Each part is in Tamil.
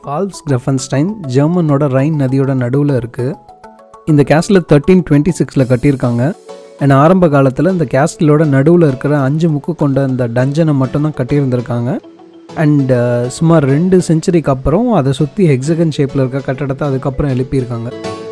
ஃபால்ஸ் கிரஃபன்ஸ்டைன் ஜெர்மனோட ரைன் நதியோட நடுவில் இருக்குது இந்த கேஸ்டில் தேர்ட்டீன் டுவெண்ட்டி சிக்ஸில் கட்டியிருக்காங்க அண்ட் ஆரம்ப காலத்தில் இந்த கேஸ்டிலோட நடுவில் இருக்கிற அஞ்சு முக்கு கொண்ட இந்த டஞ்சனை மட்டும்தான் கட்டியிருந்திருக்காங்க அண்ட் சுமார் ரெண்டு செஞ்சுரிக்கு அப்புறம் அதை சுற்றி ஹெக்ஸகன் ஷேப்பில் இருக்க கட்டடத்தை அதுக்கப்புறம் எழுப்பியிருக்காங்க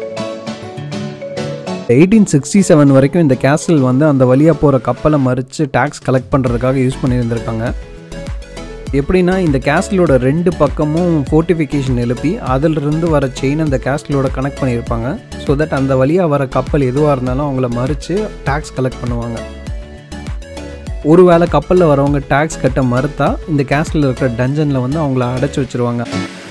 எயிட்டீன் சிக்ஸ்டி செவன் வரைக்கும் இந்த கேஸ்டில் வந்து அந்த வழியாக போகிற கப்பலை மறித்து டேக்ஸ் கலெக்ட் பண்ணுறதுக்காக யூஸ் பண்ணியிருந்திருக்காங்க எப்படின்னா இந்த கேஸ்டிலோட ரெண்டு பக்கமும் ஃபோர்ட்டிஃபிகேஷன் எழுப்பி அதிலிருந்து வர செயின் அந்த கேஸ்டிலோட கனெக்ட் பண்ணியிருப்பாங்க ஸோ தட் அந்த வழியாக வர கப்பல் எதுவாக இருந்தாலும் அவங்கள மறித்து டேக்ஸ் கலெக்ட் பண்ணுவாங்க ஒருவேளை கப்பலில் வரவங்க டேக்ஸ் கட்ட மறுத்தா இந்த கேஸ்டில் இருக்கிற டஞ்சனில் வந்து அவங்கள அடைச்சி வச்சுருவாங்க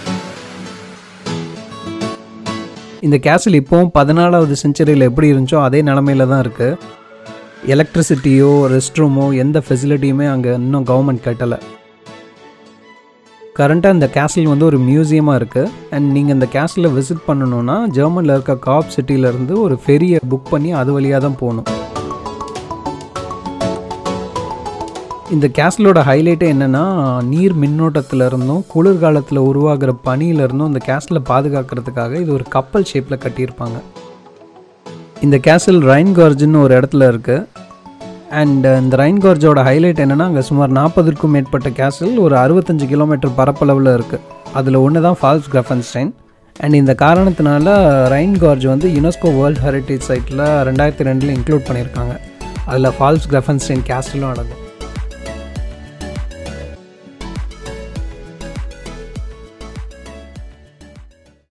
இந்த கேஸ்டில் இப்போவும் பதினாலாவது செஞ்சுரியில் எப்படி இருந்துச்சோ அதே நிலமையில தான் இருக்குது எலக்ட்ரிசிட்டியோ ரெஸ்ட் ரூமோ எந்த ஃபெசிலிட்டியுமே அங்கே இன்னும் கவர்மெண்ட் கட்டலை கரண்ட்டாக இந்த கேஸ்டில் வந்து ஒரு மியூசியமாக இருக்குது அண்ட் நீங்கள் இந்த கேஸ்டில் விசிட் பண்ணணுன்னா ஜெர்மனில் இருக்க காப் சிட்டியிலேருந்து ஒரு ஃபெரியை புக் பண்ணி அது வழியாக தான் போகணும் இந்த கேஸ்டிலோட ஹைலைட்டே என்னென்னா நீர் மின்னோட்டத்தில் இருந்தும் குளிர்காலத்தில் உருவாகிற பனியிலிருந்தும் இந்த கேஸ்டில் பாதுகாக்கிறதுக்காக இது ஒரு கப்பல் ஷேப்பில் கட்டியிருப்பாங்க இந்த கேசல் ரைன் கார்ஜுன்னு ஒரு இடத்துல இருக்குது அண்ட் இந்த ரைன் கார்ஜோட ஹைலைட் என்னென்னா அங்கே சுமார் நாற்பதுக்கும் மேற்பட்ட கேசல் ஒரு அறுபத்தஞ்சு கிலோமீட்டர் பரப்பளவில் இருக்குது அதில் ஒன்று தான் ஃபால்ஸ் கிரஃபன்ஸ்டைன் அண்ட் இந்த காரணத்தினால ரைன் கார்ஜ் வந்து யுனெஸ்கோ வேர்ல்ட் ஹெரிட்டேஜ் சைட்டில் ரெண்டாயிரத்தி ரெண்டில் இன்க்ளூட் பண்ணியிருக்காங்க அதில் ஃபால்ஸ் கிரஃபன்ஸ்டைன் கேஸ்டலும் அடங்கும்